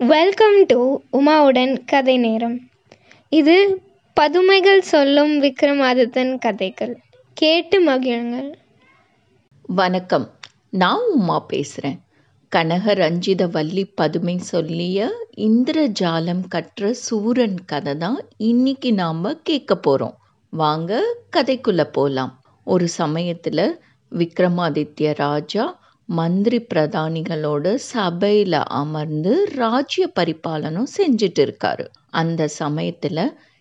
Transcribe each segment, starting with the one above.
welcome to உமாவுடன் கதை நேரம் இது பதுமைகள் சொல்லும் விக்ரமாதித்தன் கதைகள் கேட்டு மகிழுங்கள் வணக்கம் நான் உமா பேசுகிறேன் கனகரஞ்சித வள்ளி பதுமை சொல்லிய இந்திரஜாலம் கற்ற சூரன் கதை தான் இன்னைக்கு நாம் கேட்க போகிறோம் வாங்க கதைக்குள்ளே போகலாம் ஒரு சமயத்தில் விக்ரமாதித்ய ராஜா மந்திரி பிரதானிகளோட சபையில் அமர்ந்து ராஜ்ய பரிபாலனம் செஞ்சுட்டு இருக்காரு அந்த சமயத்தில்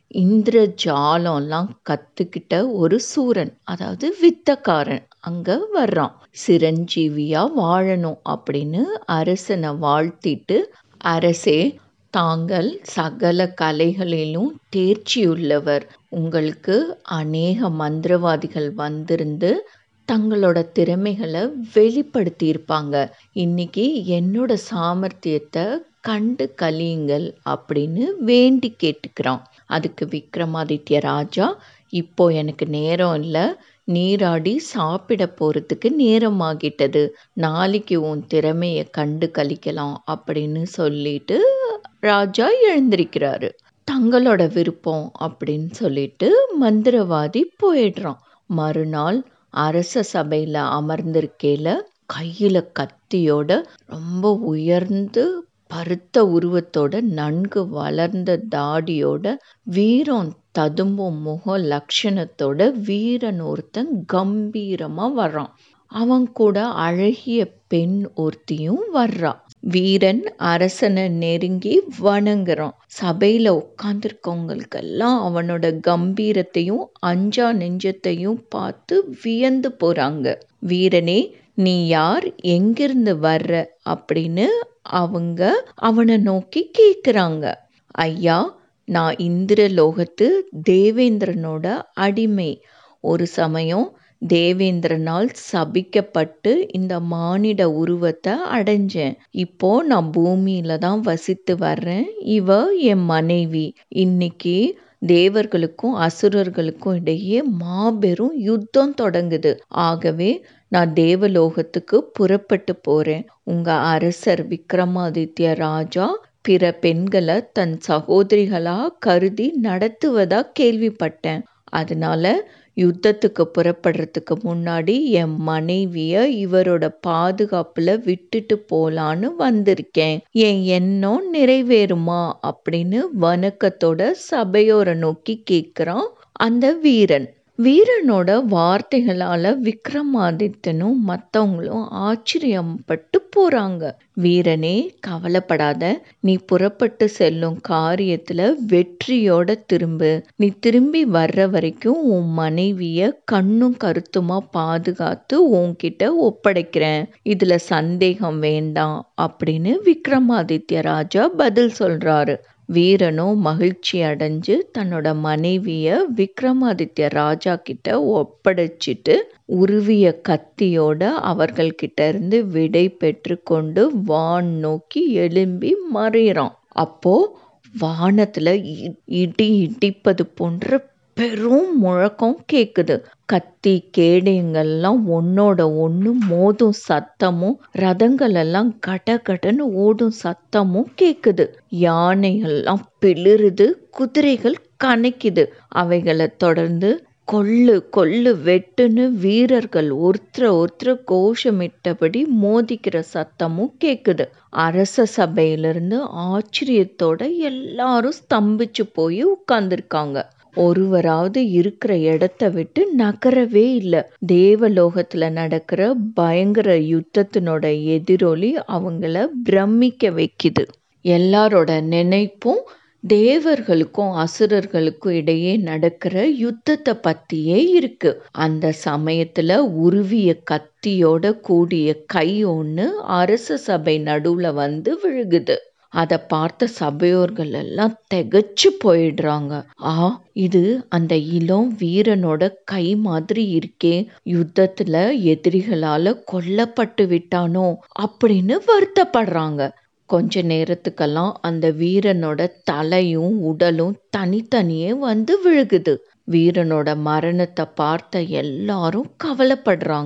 இந்திரஜாலம்லாம் கற்றுக்கிட்ட ஒரு சூரன் அதாவது வித்தக்காரன் அங்கே வர்றான் சிரஞ்சீவியா வாழணும் அப்படின்னு அரசனை வாழ்த்திட்டு அரசே தாங்கள் சகல கலைகளிலும் தேர்ச்சியுள்ளவர் உங்களுக்கு அநேக மந்திரவாதிகள் வந்திருந்து தங்களோட திறமைகளை வெளிப்படுத்தியிருப்பாங்க இன்னைக்கு என்னோட சாமர்த்தியத்தை கண்டு கலியுங்கள் அப்படின்னு வேண்டி கேட்டுக்கிறான் அதுக்கு விக்ரமாதித்ய ராஜா இப்போ எனக்கு நேரம் இல்லை நீராடி சாப்பிட போகிறதுக்கு நேரம் ஆகிட்டது நாளைக்கு உன் திறமையை கண்டு கழிக்கலாம் அப்படின்னு சொல்லிட்டு ராஜா எழுந்திருக்கிறாரு தங்களோட விருப்பம் அப்படின்னு சொல்லிட்டு மந்திரவாதி போயிடுறான் மறுநாள் அரச சபையில் அமர்ந்திருக்கையில் கையில் கத்தியோட ரொம்ப உயர்ந்து பருத்த உருவத்தோட நன்கு வளர்ந்த தாடியோட வீரம் ததும்பும் முக லட்சணத்தோட வீரன் ஒருத்தன் கம்பீரமாக வர்றான் அவன் கூட அழகிய பெண் ஒருத்தியும் வர்றா வீரன் அரசனை நெருங்கி வணங்குறான் சபையில் உட்காந்துருக்கவங்களுக்கெல்லாம் அவனோட கம்பீரத்தையும் அஞ்சா நெஞ்சத்தையும் பார்த்து வியந்து போகிறாங்க வீரனே நீ யார் எங்கிருந்து வர்ற அப்படின்னு அவங்க அவனை நோக்கி கேட்குறாங்க ஐயா நான் இந்திரலோகத்து தேவேந்திரனோட அடிமை ஒரு சமயம் தேவேந்திரனால் சபிக்கப்பட்டு இந்த மானிட உருவத்தை அடைஞ்சேன் இப்போ நான் பூமியில தான் வசித்து வர்றேன் இவ என் மனைவி இன்னைக்கு தேவர்களுக்கும் அசுரர்களுக்கும் இடையே மாபெரும் யுத்தம் தொடங்குது ஆகவே நான் தேவலோகத்துக்கு புறப்பட்டு போறேன் உங்க அரசர் விக்ரமாதித்ய ராஜா பிற பெண்களை தன் சகோதரிகளா கருதி நடத்துவதா கேள்விப்பட்டேன் அதனால யுத்தத்துக்கு புறப்படுறதுக்கு முன்னாடி என் மனைவிய இவரோட பாதுகாப்புல விட்டுட்டு போலான்னு வந்திருக்கேன் என் எண்ணம் நிறைவேறுமா அப்படின்னு வணக்கத்தோட சபையோரை நோக்கி கேட்குறான் அந்த வீரன் வீரனோட வார்த்தைகளால் விக்ரமாதித்தனும் மற்றவங்களும் ஆச்சரியப்பட்டு போகிறாங்க வீரனே கவலைப்படாத நீ புறப்பட்டு செல்லும் காரியத்தில் வெற்றியோட திரும்பு நீ திரும்பி வர்ற வரைக்கும் உன் மனைவிய கண்ணும் கருத்துமா பாதுகாத்து உன்கிட்ட ஒப்படைக்கிறேன் இதில் சந்தேகம் வேண்டாம் அப்படின்னு விக்ரமாதித்ய ராஜா பதில் சொல்கிறாரு வீரனும் மகிழ்ச்சி அடைஞ்சு தன்னோட மனைவிய விக்ரமாதித்ய ராஜா கிட்ட ஒப்படைச்சிட்டு உருவிய கத்தியோட அவர்கள்கிட்ட இருந்து விடை பெற்று கொண்டு வான் நோக்கி எழும்பி மறையிறான் அப்போ வானத்துல இடி இடிப்பது போன்ற பெரும் முழக்கம் கேக்குது கத்தி கேடயங்கள்லாம் ஒன்னோட ஒன்று மோதும் சத்தமும் ரதங்கள் எல்லாம் கட கடன்னு ஓடும் சத்தமும் கேக்குது யானைகள்லாம் பிளிருது குதிரைகள் கனைக்குது அவைகளை தொடர்ந்து கொள்ளு கொள்ளு வெட்டுன்னு வீரர்கள் ஒருத்தர ஒருத்தர கோஷமிட்டபடி மோதிக்கிற சத்தமும் கேக்குது அரச சபையிலிருந்து ஆச்சரியத்தோட எல்லாரும் ஸ்தம்பிச்சு போய் உட்கார்ந்துருக்காங்க ஒருவராவது இருக்கிற இடத்த விட்டு நகரவே இல்லை தேவலோகத்துல நடக்கிற பயங்கர யுத்தத்தினோட எதிரொலி அவங்கள பிரமிக்க வைக்குது எல்லாரோட நினைப்பும் தேவர்களுக்கும் அசுரர்களுக்கும் இடையே நடக்கிற யுத்தத்தை பத்தியே இருக்கு அந்த சமயத்துல உருவிய கத்தியோட கூடிய கை ஒன்று அரச சபை நடுவுல வந்து விழுகுது அதை பார்த்த சபையோர்கள் எல்லாம் திகச்சு போயிடுறாங்க ஆ இது அந்த இளம் வீரனோட கை மாதிரி இருக்கே யுத்தத்துல எதிரிகளால கொல்லப்பட்டு விட்டானோ அப்படின்னு வருத்தப்படுறாங்க கொஞ்ச நேரத்துக்கெல்லாம் அந்த வீரனோட தலையும் உடலும் தனித்தனியே வந்து விழுகுது வீரனோட மரணத்தை பார்த்த எல்லாரும் கவலைப்படுறாங்க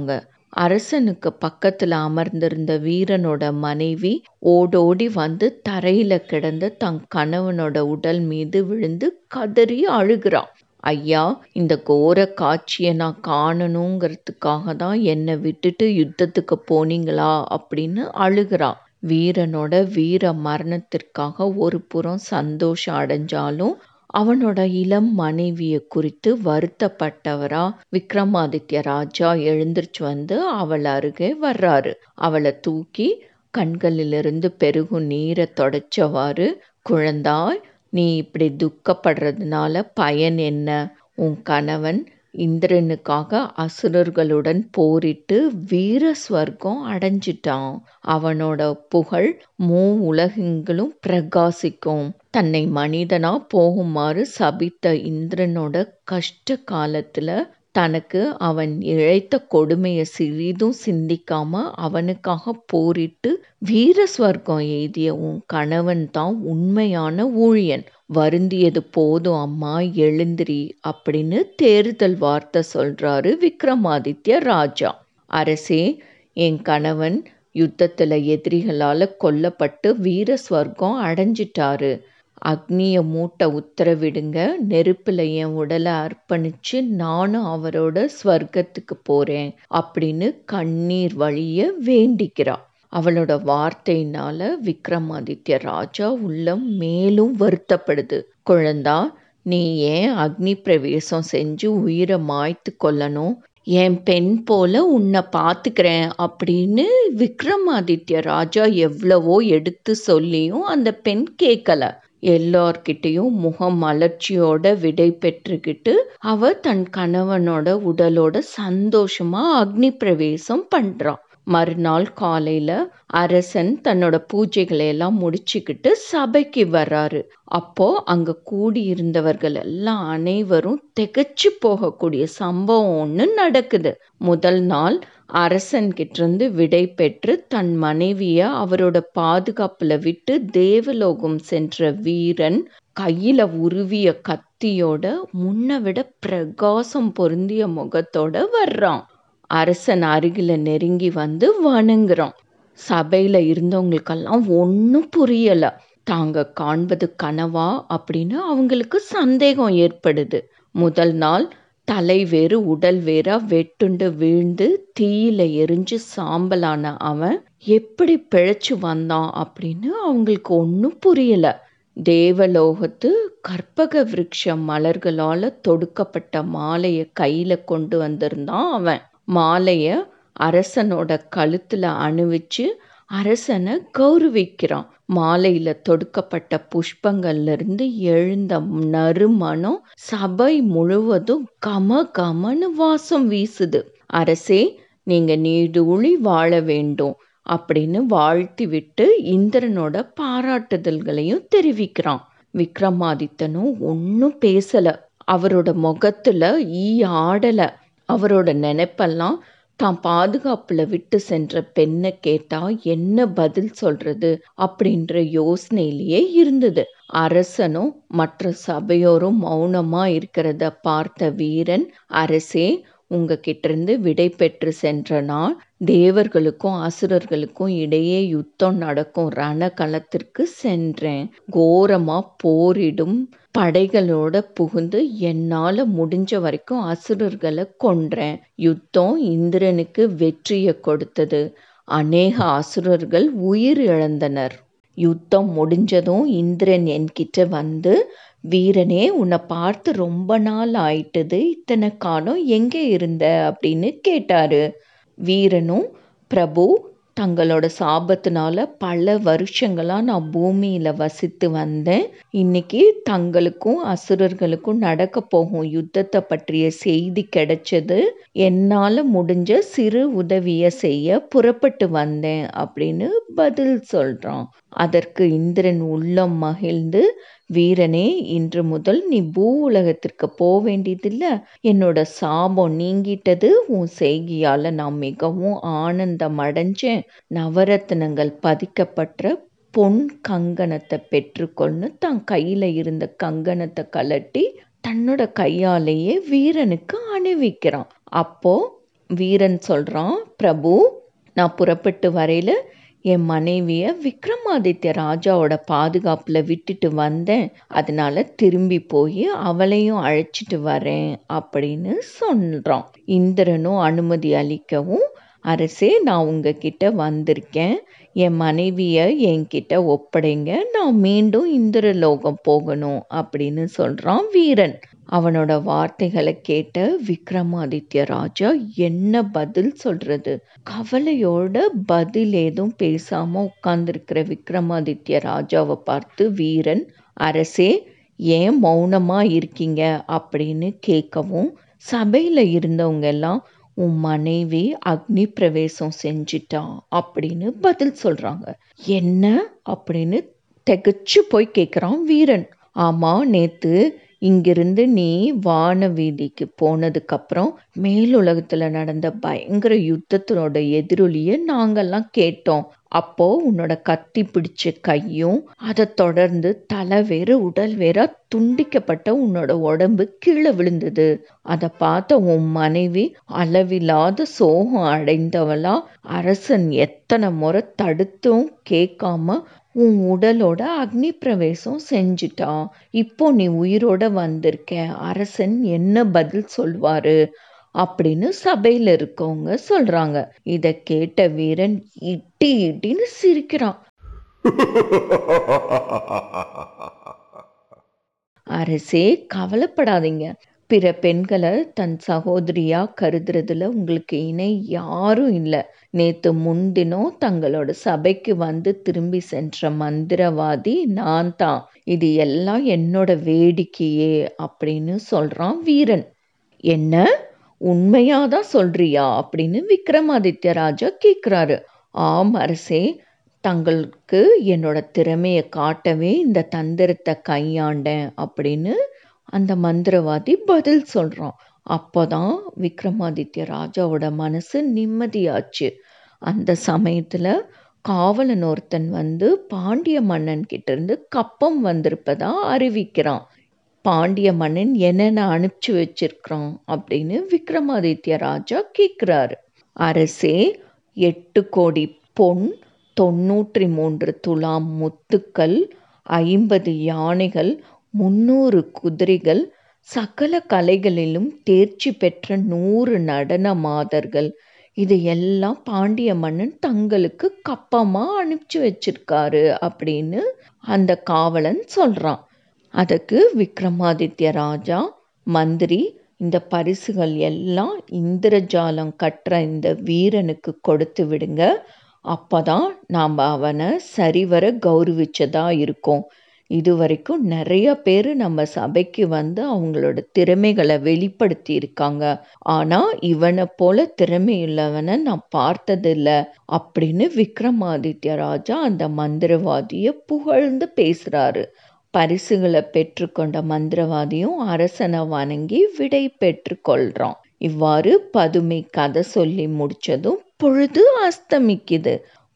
அரசனுக்கு பக்கத்துல அமர்ந்திருந்த வீரனோட மனைவி ஓடோடி வந்து தரையில கிடந்த தன் கணவனோட உடல் மீது விழுந்து கதறி அழுகிறா ஐயா இந்த கோர காட்சியை நான் காணணுங்கிறதுக்காக தான் என்னை விட்டுட்டு யுத்தத்துக்கு போனீங்களா அப்படின்னு அழுகிறா வீரனோட வீர மரணத்திற்காக ஒரு புறம் சந்தோஷம் அடைஞ்சாலும் அவனோட இளம் மனைவியை குறித்து வருத்தப்பட்டவரா விக்ரமாதித்ய ராஜா எழுந்திருச்சு வந்து அவள் அருகே வர்றாரு அவளை தூக்கி கண்களிலிருந்து பெருகும் நீரை தொடச்சவாறு குழந்தாய் நீ இப்படி துக்கப்படுறதுனால பயன் என்ன உன் கணவன் இந்திரனுக்காக அசுரர்களுடன் போரிட்டு வீர ஸ்வர்க்கம் அடைஞ்சிட்டான் அவனோட புகழ் மூ உலகெங்கிலும் பிரகாசிக்கும் தன்னை மனிதனா போகுமாறு சபித்த இந்திரனோட கஷ்ட காலத்துல தனக்கு அவன் இழைத்த கொடுமையை சிறிதும் சிந்திக்காம அவனுக்காக போரிட்டு வீர ஸ்வர்க்கம் எய்திய உன் கணவன் தான் உண்மையான ஊழியன் வருந்தியது போதும் அம்மா எழுந்திரி அப்படின்னு தேர்தல் வார்த்தை சொல்றாரு விக்ரமாதித்ய ராஜா அரசே என் கணவன் யுத்தத்துல எதிரிகளால கொல்லப்பட்டு வீர ஸ்வர்க்கம் அடைஞ்சிட்டாரு அக்னிய மூட்ட உத்தரவிடுங்க நெருப்புல என் உடலை அர்ப்பணிச்சு நானும் அவரோட ஸ்வர்க்கத்துக்கு போறேன் அப்படின்னு கண்ணீர் வழிய வேண்டிக்கிறா அவளோட வார்த்தையினால விக்ரமாதித்ய ராஜா உள்ளம் மேலும் வருத்தப்படுது குழந்தா நீ ஏன் அக்னி பிரவேசம் செஞ்சு உயிரை மாய்த்து கொள்ளணும் என் பெண் போல உன்னை பார்த்துக்கிறேன் அப்படின்னு விக்ரமாதித்ய ராஜா எவ்வளவோ எடுத்து சொல்லியும் அந்த பெண் கேட்கல எல்லார்கிட்டையும் முகம் மலர்ச்சியோட விடை பெற்றுக்கிட்டு அவ தன் கணவனோட உடலோட சந்தோஷமா அக்னி பிரவேசம் பண்றான் மறுநாள் காலையில அரசன் தன்னோட பூஜைகளை எல்லாம் முடிச்சுக்கிட்டு சபைக்கு வர்றாரு அப்போ அங்க கூடியிருந்தவர்கள் எல்லாம் அனைவரும் திகச்சு போகக்கூடிய சம்பவம் ஒன்று நடக்குது முதல் நாள் அரசன் கிட்டிருந்து விடை பெற்று தன் மனைவிய அவரோட பாதுகாப்புல விட்டு தேவலோகம் சென்ற வீரன் கையில உருவிய கத்தியோட முன்ன விட பிரகாசம் பொருந்திய முகத்தோட வர்றான் அரசன் அருகில நெருங்கி வந்து வணங்குறான் சபையில இருந்தவங்களுக்கெல்லாம் ஒன்றும் புரியல தாங்க காண்பது கனவா அப்படின்னு அவங்களுக்கு சந்தேகம் ஏற்படுது முதல் நாள் தலை வேறு உடல் வேறா வெட்டுண்டு வீழ்ந்து தீயில எரிஞ்சு சாம்பலான அவன் எப்படி பிழைச்சு வந்தான் அப்படின்னு அவங்களுக்கு ஒன்றும் புரியல தேவலோகத்து கற்பக விருட்ச மலர்களால தொடுக்கப்பட்ட மாலையை கையில கொண்டு வந்திருந்தான் அவன் மாலைய அரசனோட கழுத்துல அணிவிச்சு அரசனை கௌரவிக்கிறான் மாலையில தொடுக்கப்பட்ட புஷ்பங்கள்ல இருந்து எழுந்த நறுமணம் சபை முழுவதும் கம கமன்னு வாசம் வீசுது அரசே நீங்க நீடூழி வாழ வேண்டும் அப்படின்னு வாழ்த்தி விட்டு இந்திரனோட பாராட்டுதல்களையும் தெரிவிக்கிறான் விக்ரமாதித்தனும் ஒன்றும் பேசல அவரோட முகத்துல ஈ ஆடல அவரோட நினைப்பெல்லாம் தான் பாதுகாப்புல விட்டு சென்ற பெண்ணை கேட்டா என்ன பதில் சொல்றது அப்படின்ற யோசனையிலேயே இருந்தது அரசனும் மற்ற சபையோரும் மௌனமா இருக்கிறத பார்த்த வீரன் அரசே உங்ககிட்ட இருந்து விடை பெற்று சென்ற நான் தேவர்களுக்கும் அசுரர்களுக்கும் இடையே யுத்தம் நடக்கும் ரணகளத்திற்கு சென்றேன் கோரமா போரிடும் படைகளோட புகுந்து என்னால முடிஞ்ச வரைக்கும் அசுரர்களை கொன்றேன் யுத்தம் இந்திரனுக்கு வெற்றியை கொடுத்தது அநேக அசுரர்கள் உயிர் இழந்தனர் யுத்தம் முடிஞ்சதும் இந்திரன் என்கிட்ட வந்து வீரனே உன்னை பார்த்து ரொம்ப நாள் ஆயிட்டது இத்தனை காலம் எங்கே இருந்த அப்படின்னு கேட்டாரு வீரனும் பிரபு தங்களோட சாபத்தினால பல வருஷங்களா நான் பூமியில வசித்து வந்தேன் இன்னைக்கு தங்களுக்கும் அசுரர்களுக்கும் நடக்க போகும் யுத்தத்தை பற்றிய செய்தி கிடைச்சது என்னால முடிஞ்ச சிறு உதவிய செய்ய புறப்பட்டு வந்தேன் அப்படின்னு பதில் சொல்றான் அதற்கு இந்திரன் உள்ளம் மகிழ்ந்து வீரனே இன்று முதல் நீ பூ உலகத்திற்கு போக வேண்டியதில்ல என்னோட சாபம் நீங்கிட்டது உன் செய்கியால நான் மிகவும் ஆனந்தம் அடைஞ்சேன் நவரத்னங்கள் பதிக்கப்பட்ட பொன் கங்கணத்தை பெற்றுக்கொண்டு தன் கையில இருந்த கங்கணத்தை கலட்டி தன்னோட கையாலேயே வீரனுக்கு அணிவிக்கிறான் அப்போ வீரன் சொல்கிறான் பிரபு நான் புறப்பட்டு வரையில் என் மனைவியை விக்ரமாதித்ய ராஜாவோட பாதுகாப்பில் விட்டுட்டு வந்தேன் அதனால திரும்பி போய் அவளையும் அழைச்சிட்டு வரேன் அப்படின்னு சொல்கிறான் இந்திரனும் அனுமதி அளிக்கவும் அரசே நான் உங்ககிட்ட வந்திருக்கேன் என் மனைவியை என்கிட்ட ஒப்படைங்க நான் மீண்டும் இந்திரலோகம் போகணும் அப்படின்னு சொல்கிறான் வீரன் அவனோட வார்த்தைகளை கேட்ட விக்ரமாதித்ய ராஜா என்ன பதில் சொல்றது கவலையோட பதில் ஏதும் பேசாம உட்கார்ந்துருக்கிற விக்ரமாதித்ய ராஜாவை பார்த்து வீரன் அரசே ஏன் மௌனமா இருக்கீங்க அப்படின்னு கேட்கவும் சபையில இருந்தவங்க எல்லாம் உன் மனைவி அக்னி பிரவேசம் செஞ்சிட்டா அப்படின்னு பதில் சொல்றாங்க என்ன அப்படின்னு திகச்சு போய் கேட்குறான் வீரன் ஆமா நேத்து இங்கிருந்து நீ வான வீதிக்கு போனதுக்கப்புறம் மேலுலகத்தில் நடந்த பயங்கர யுத்தத்தினோட எதிரொலியை நாங்கெல்லாம் கேட்டோம் அப்போ உன்னோட கத்தி பிடிச்ச கையும் அதை தொடர்ந்து தலை வேற உடல் வேற துண்டிக்கப்பட்ட உன்னோட உடம்பு கீழே விழுந்தது அதை பார்த்த உன் மனைவி அளவில்லாத சோகம் அடைந்தவளா அரசன் எத்தனை முறை தடுத்தும் கேட்காம உன் உடலோட அக்னி பிரவேசம் செஞ்சிட்டான் இப்போ நீ உயிரோட வந்திருக்க அரசன் என்ன பதில் சொல்வாரு அப்படின்னு சபையில இருக்கவங்க சொல்றாங்க இத கேட்ட வீரன் இட்டி இட்டின்னு சிரிக்கிறான் அரசே கவலைப்படாதீங்க பிற பெண்களை தன் சகோதரியா கருதுறதுல உங்களுக்கு இணை யாரும் இல்லை நேத்து முன்தினம் தங்களோட சபைக்கு வந்து திரும்பி சென்ற மந்திரவாதி நான் தான் இது எல்லாம் என்னோட வேடிக்கையே அப்படின்னு சொல்றான் வீரன் என்ன உண்மையாதான் சொல்றியா அப்படின்னு விக்ரமாதித்ய ராஜா கேட்குறாரு ஆம் அரசே தங்களுக்கு என்னோட திறமையை காட்டவே இந்த தந்திரத்தை கையாண்டேன் அப்படின்னு அந்த மந்திரவாதி பதில் சொல்கிறான் அப்போதான் விக்ரமாதித்ய ராஜாவோட மனசு நிம்மதியாச்சு அந்த சமயத்தில் காவலன் ஒருத்தன் வந்து பாண்டிய மன்னன் கிட்ட இருந்து கப்பம் வந்திருப்பதா அறிவிக்கிறான் பாண்டிய மன்னன் என்னென்ன அனுப்பிச்சு வச்சிருக்கிறான் அப்படின்னு விக்ரமாதித்ய ராஜா கேட்குறாரு அரசே எட்டு கோடி பொன் தொண்ணூற்றி மூன்று துலாம் முத்துக்கள் ஐம்பது யானைகள் முன்னூறு குதிரைகள் சகல கலைகளிலும் தேர்ச்சி பெற்ற நூறு நடன மாதர்கள் இது எல்லாம் பாண்டிய மன்னன் தங்களுக்கு கப்பமா அனுப்பிச்சு வச்சிருக்காரு அப்படின்னு அந்த காவலன் சொல்றான் அதுக்கு விக்ரமாதித்ய ராஜா மந்திரி இந்த பரிசுகள் எல்லாம் இந்திரஜாலம் கட்டுற இந்த வீரனுக்கு கொடுத்து விடுங்க அப்பதான் நாம் அவனை சரிவர கௌரவிச்சதா இருக்கும் இது வரைக்கும் நிறைய பேர் நம்ம சபைக்கு வந்து அவங்களோட திறமைகளை வெளிப்படுத்தி இருக்காங்க ஆனா இவனை போல திறமையுள்ளவனை நான் பார்த்ததில்ல அப்படின்னு விக்ரமாதித்ய ராஜா அந்த மந்திரவாதிய புகழ்ந்து பேசுறாரு பரிசுகளை பெற்றுக்கொண்ட மந்திரவாதியும் அரசனை வணங்கி விடை பெற்று கொள்றான் இவ்வாறு பதுமை கதை சொல்லி முடிச்சதும் பொழுது அஸ்தமிக்குது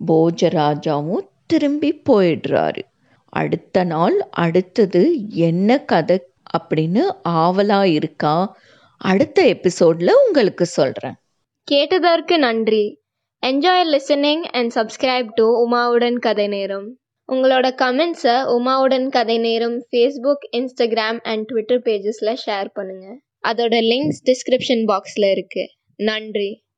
போஜராஜாவும் திரும்பி போயிடுறாரு அடுத்த நாள் அடுத்தது என்ன கதை அப்படின்னு ஆவலா இருக்கா அடுத்த எபிசோட்ல உங்களுக்கு சொல்றேன் கேட்டதற்கு நன்றி enjoy listening and subscribe to உமாவுடன் கதை நேரம் உங்களோட கமெண்ட்ஸை உமாவுடன் கதை நேரம் ஃபேஸ்புக் இன்ஸ்டாகிராம் அண்ட் ட்விட்டர் பேஜஸில் ஷேர் பண்ணுங்கள் அதோட லிங்க்ஸ் டிஸ்கிரிப்ஷன் பாக்ஸில் இருக்குது நன்றி